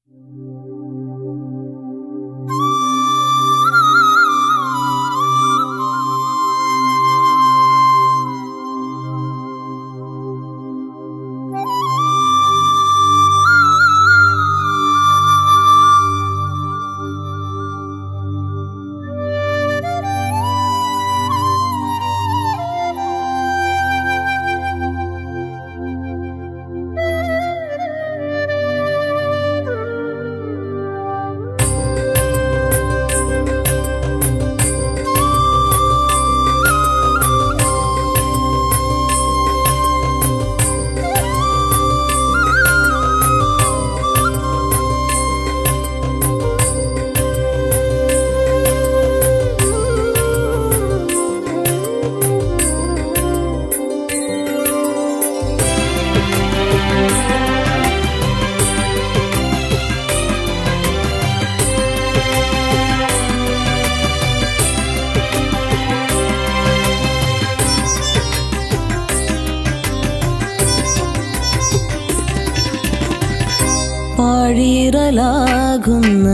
പാഴീറലാകുന്ന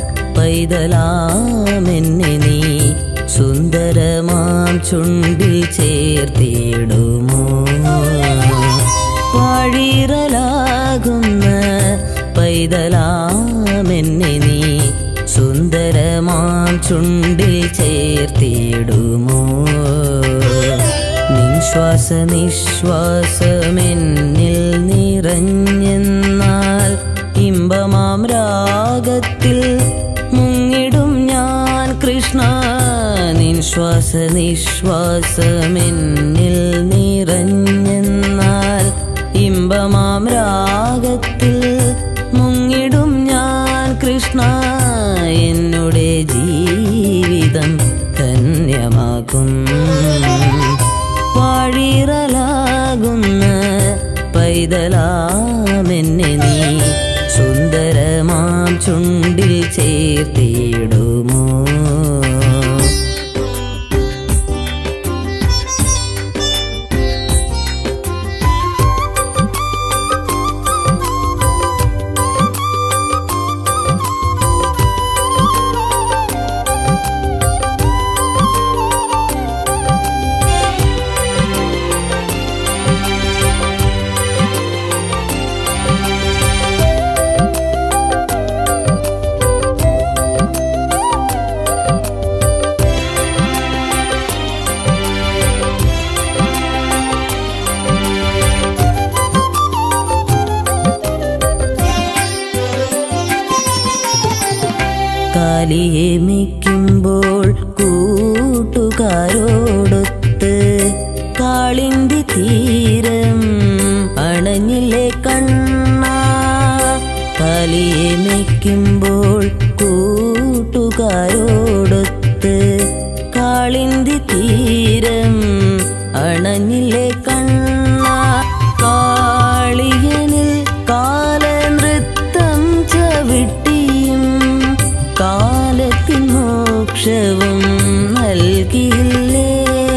പൈതലാമെന്നെ നീ സുന്ദരമാം ചുണ്ടിൽ ചേർത്തിടുമോ പാഴീറലാകുന്ന പൈതലാമെന്നെ നീ സുന്ദരമാം ചുണ്ടിൽ ചേർത്തിടുമോ നിശ്വാസ നിശ്വാസമെന്നിൽ നിറഞ്ഞെന്നാൽ ഇമ്പമാം രാഗത്തിൽ മുങ്ങിടും ഞാൻ കൃഷ്ണ നിശ്വാസ നിശ്വാസമെന്നിൽ നിറഞ്ഞെന്നാൽ ഇമ്പമാം രാഗത്തിൽ മുങ്ങിടും ഞാൻ കൃഷ്ണ എന്നുടെ ജീവിതം ധന്യമാകും പാഴിറലാകുന്ന പൈതലാമെന്നെ നീ സുന്ദരമാം ചുണ്ടിൽ ചേർത്തിടുമോ കാലിയെ മിക്കുമ്പോൾ കൂട്ടുകാരോടൊത്ത് കാളിന്തി തീരം അണഞ്ഞില്ലേ കണ്ണ കാലിയെ മിക്കുമ്പോൾ കൂട്ടുകാരോടൊത്ത് കാളിന്തി തീരം അണഞ്ഞില്ലേ കണ്ണ കാളിയനിൽ കാലനൃത്തം ചവിട്ടിയും കാലത്തിൻ മോക്ഷവും നൽകിയില്ലേ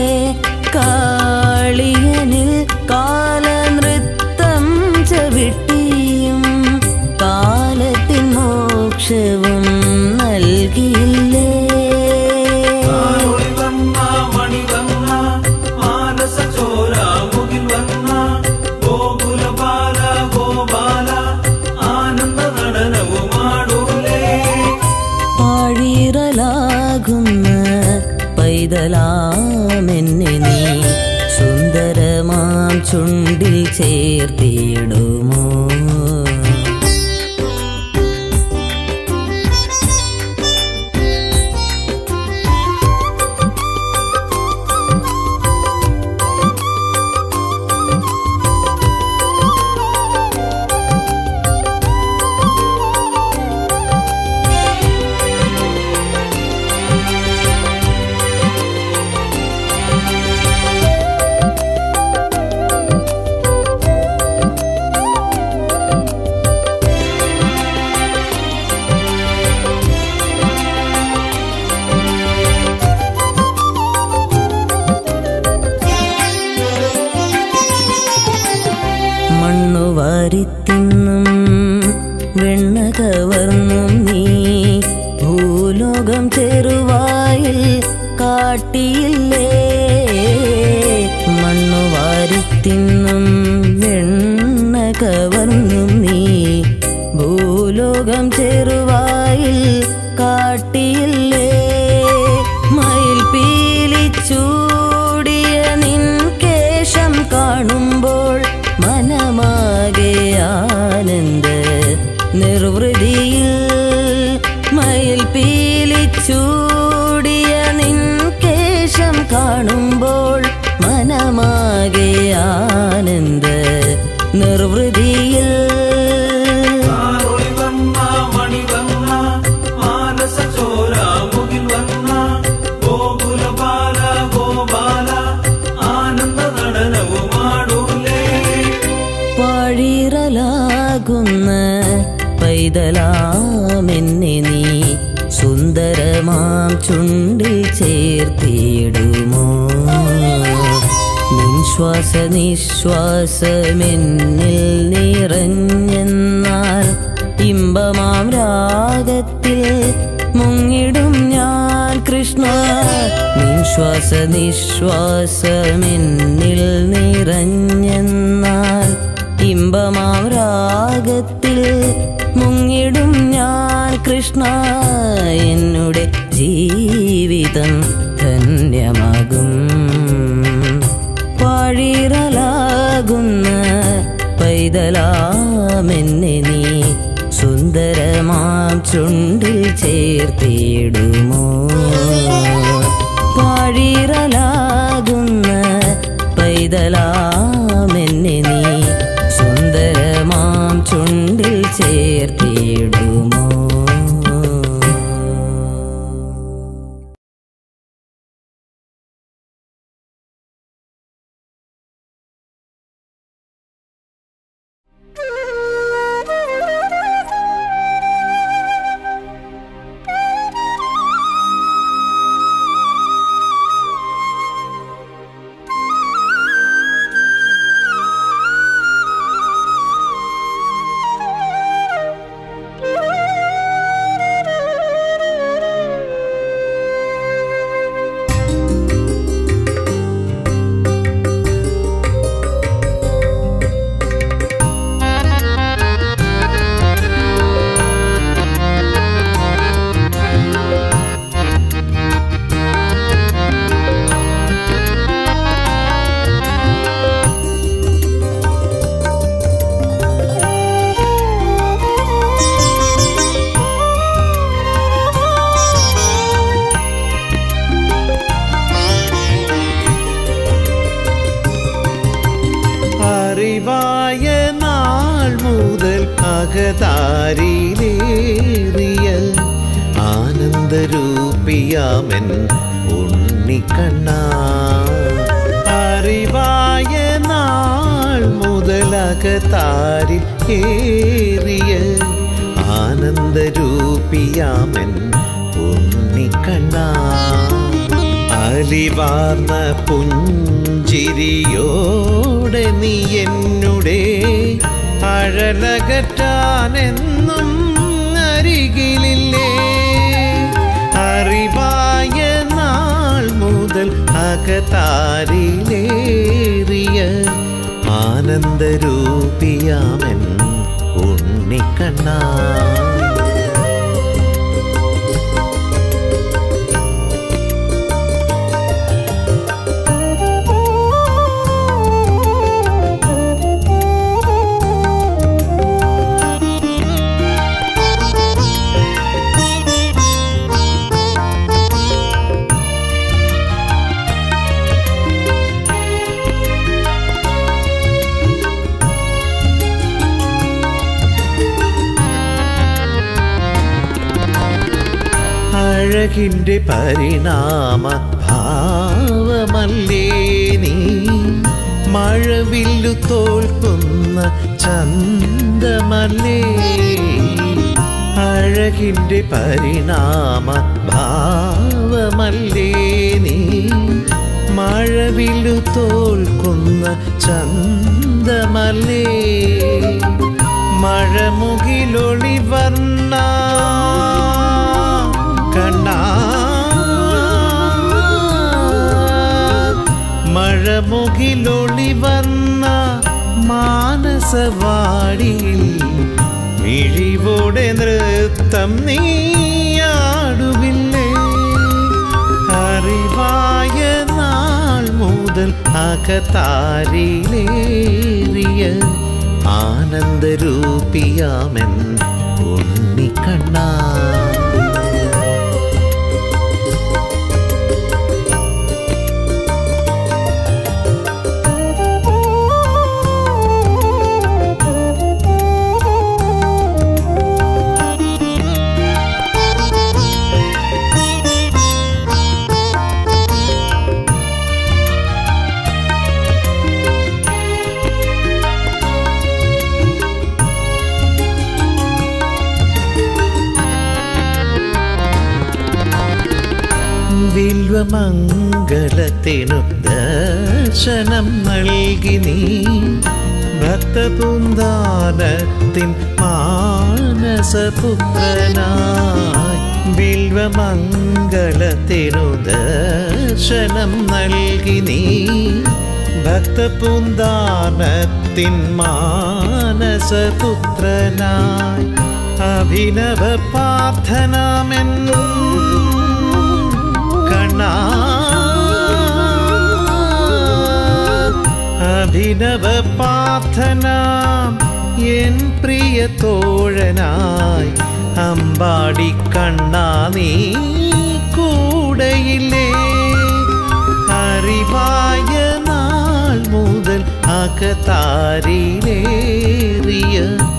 കാളിയനിൽ കാലനൃത്തം ചവിട്ടിയും കാലത്തിൻ മോക്ഷവും നൽകിയില്ലേ ആരോടി വന്ന മണി വന്ന മാനസ ചോര മുകിൽ വന്ന ഗോകുല ബാല ഗോപാല ആനന്ദ നടനവുമാടൂലേ പാഴിറലാകുന്ന പൈതലാമെന്നെ നീ സുന്ദരമാം ചുണ്ടിൽ ചേർത്തിടുമോ മണ്ണു വാരിത്തിന്നും വെണ്ണ കവർന്നും നീ ഭൂലോകം ചെറുവായിൽ കാട്ടിയില്ലേ മണ്ണു വാരിത്തിന്നും വെണ്ണ കവർന്നും നീ ഭൂലോകം ചെറുവായിൽ കാട്ടിയില്ലേ മയിൽ പീലിച്ചൂടിയ നിൻ കേശം കാണുമ്പോൾ മനമാകെ ആനന്ദ നിർവൃതിയിൽ മയിൽ പീലിച്ചൂടിയ നിൻ കേശം കാണുമ്പോൾ മനമാകെ ആനന്ദ നിർവൃതിയിൽ ആറൊളി വന്ന മണി വന്ന മാനസ ചോര മുകിൽ വന്ന ഗോകുല ബാല ഗോപാല ആനന്ദ നടനവുമാടൂലേ പാഴിറലാകുന്ന പൈതലാമെന്നെ നീ സുന്ദരമാം ചുണ്ടിൽ ചേർത്തിടുമോ നിശ്വാസ നിശ്വാസമെന്നിൽ നിറഞ്ഞെന്നാൽ ഇമ്പമാം രാഗത്തിൽ മുങ്ങിടും ഞാൻ കൃഷ്ണ നിശ്വാസ നിശ്വാസമെന്നിൽ നിറഞ്ഞെന്നാൽ ഇമ്പമാം രാഗത്തിൽ മുങ്ങിടും ഞാൻ കൃഷ്ണ എന്നുടെ ജീവിതം ധന്യമാകും പാഴിറലാകുന്ന പൈതലാമെന്നെ നീ സുന്ദരമാം ചുണ്ടിൽ ചേർത്തിടുമോ പാഴിറലാകുന്ന പൈതലാമെന്നെ നീ സുന്ദരമാം ചുണ്ടിൽ ചേർത്തിടുമോ അറിവായ നാൾ മുതൽ അകതാരിയിലേറിയ ആനന്ദരൂപിയാമൻ ഉണ്ണിക്കണ്ണ അറിവായ നാൾ മുതൽ അകതാരിൽ ഏറിയ ആനന്ദരൂപിയാമൻ ഉണ്ണിക്കണ്ണ അലിവാർന്ന പുഞ്ചിരിയോടെ നീ എന്നുടെ അഴലകറ്റാനെന്നും അരികിലില്ലേ അറിവായ നാൾ മുതൽ അകതാരിലേറിയ ആനന്ദരൂപിയാമൻ ഉണ്ണിക്കണ്ണ അഴകിൻ്റെ പരിണാമ ഭാവമല്ലേ നീ മഴവില്ലു തോൽക്കുന്ന ചന്തമല്ലേ അഴകിൻ്റെ പരിണാമ ഭാവമല്ലേ നീ മഴവില്ലു തോൽക്കുന്ന ചന്തമല്ലേ മഴമുകിലൊളി വർണ്ണ കണ്ണാ മഴമുകിലൊളി വർണ്ണ മാനസവാടിയിൽ മിഴിവോടെ നൃത്തം നീയാടുകില്ലേ അറിവായ നാൾ മുതൽ അകതാരിലേറിയ ആനന്ദരൂപിയാമൻ ഉണ്ണിക്കണ്ണാ വിൽവമംഗളത്തിനു ദർശനം നൽകി നീ ഭക്തപുന്താനത്തിൻ മാനസപുത്രനായി വിൽവമംഗളത്തിനു ദർശനം നൽകി നീ ഭക്തപുന്താനത്തിൻ മാനസപുത്രനായി അഭിനവ പ്രാർത്ഥനാമെന്നും കണ്ണാ അഭിനവ പ്രാർത്ഥന എൻ പ്രിയ തോഴനായി അമ്പാടി കണ്ണാ നീ കൂടെയില്ലേ അറിവായ നാൾ മുതൽ അകതാരിലേറിയ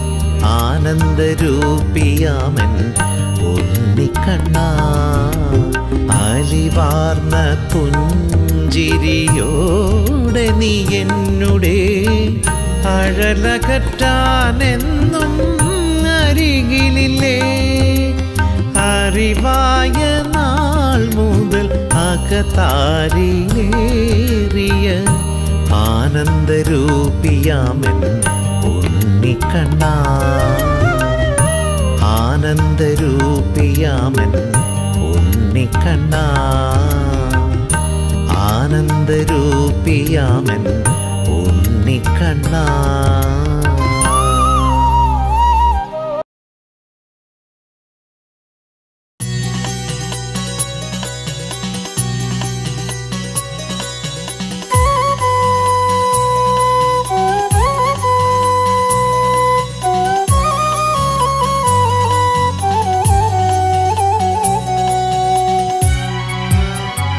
ആനന്ദരൂപിയാമൻ ഉണ്ണിക്കണ്ണാ അലിവാർന്ന പുഞ്ചിരിയോടെ നീ എന്നുടെ അഴലകറ്റാനെന്നും അരികിലില്ലേ അറിവായ നാൾ മുതൽ അകതാരിലേറിയ ആനന്ദരൂപിയാമൻ ഉണ്ണിക്കണ്ണാ ആനന്ദരൂപിയാമൻ ഉണ്ണിക്കണ്ണാ ആനന്ദരൂപിയാമൻ ഉണ്ണിക്കണ്ണാ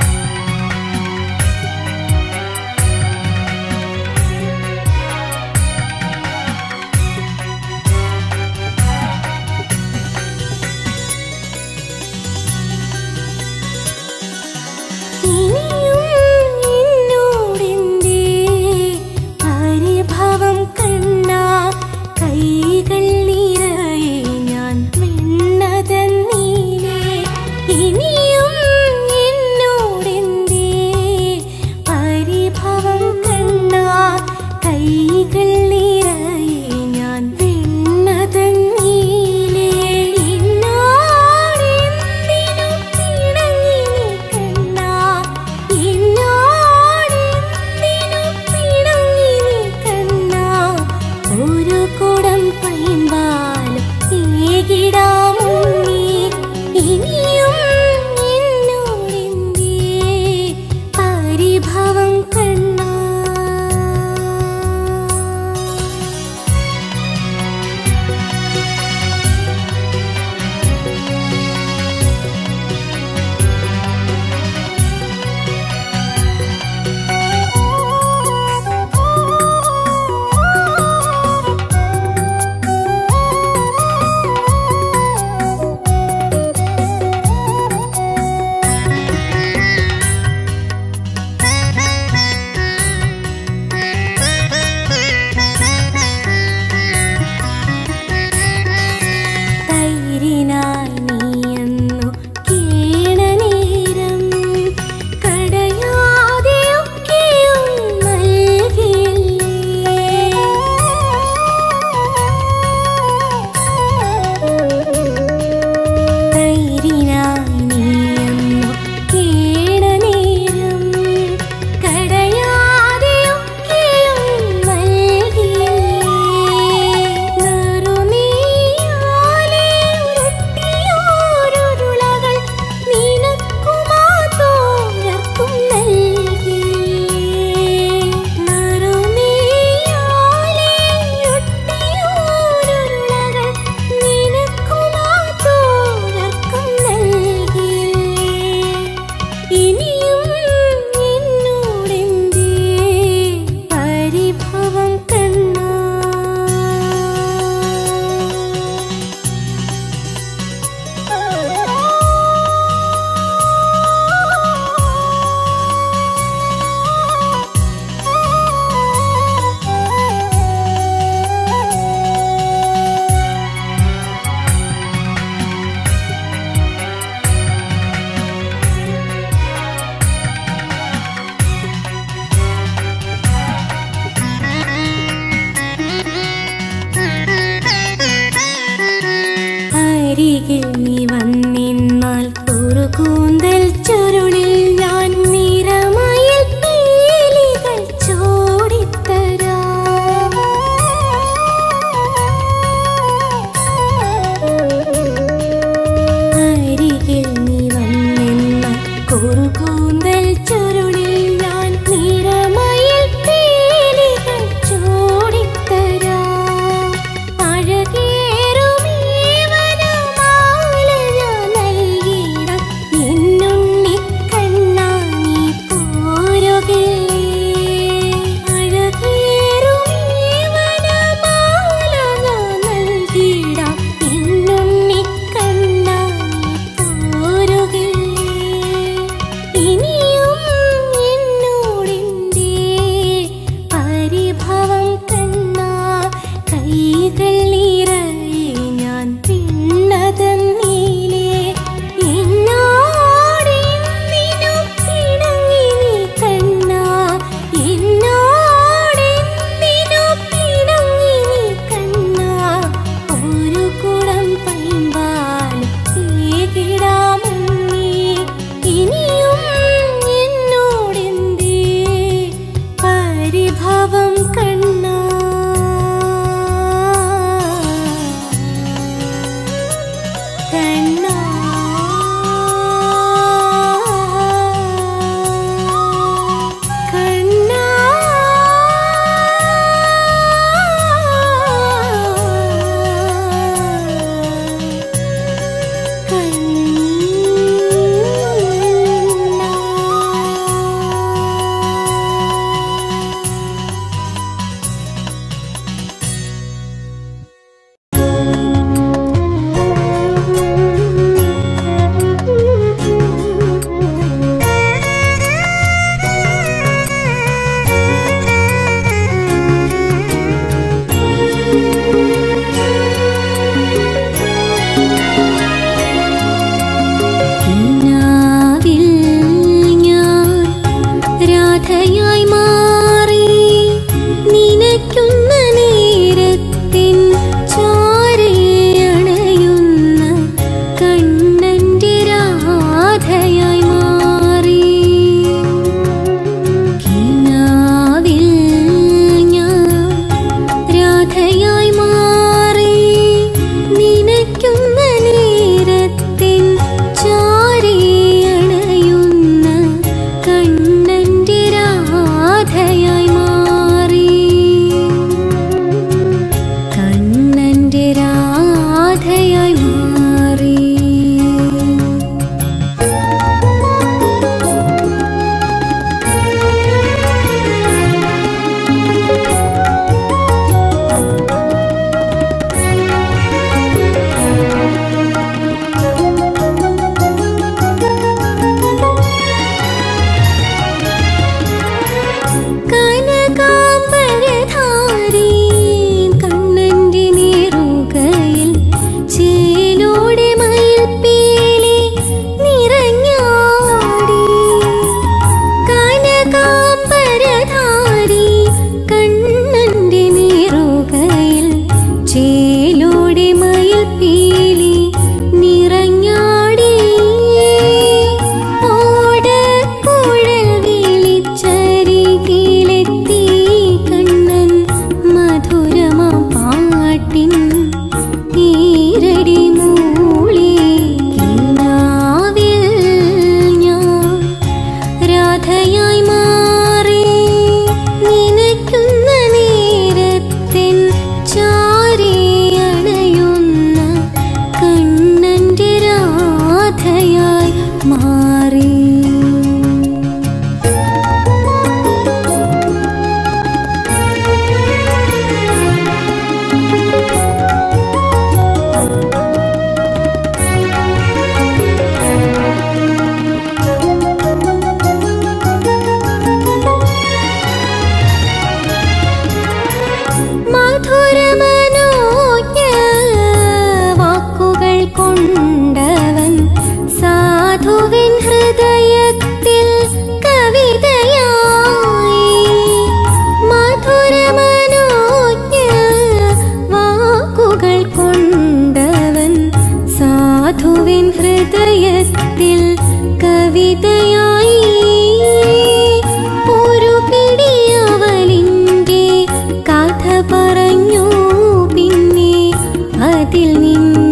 ും നിൻ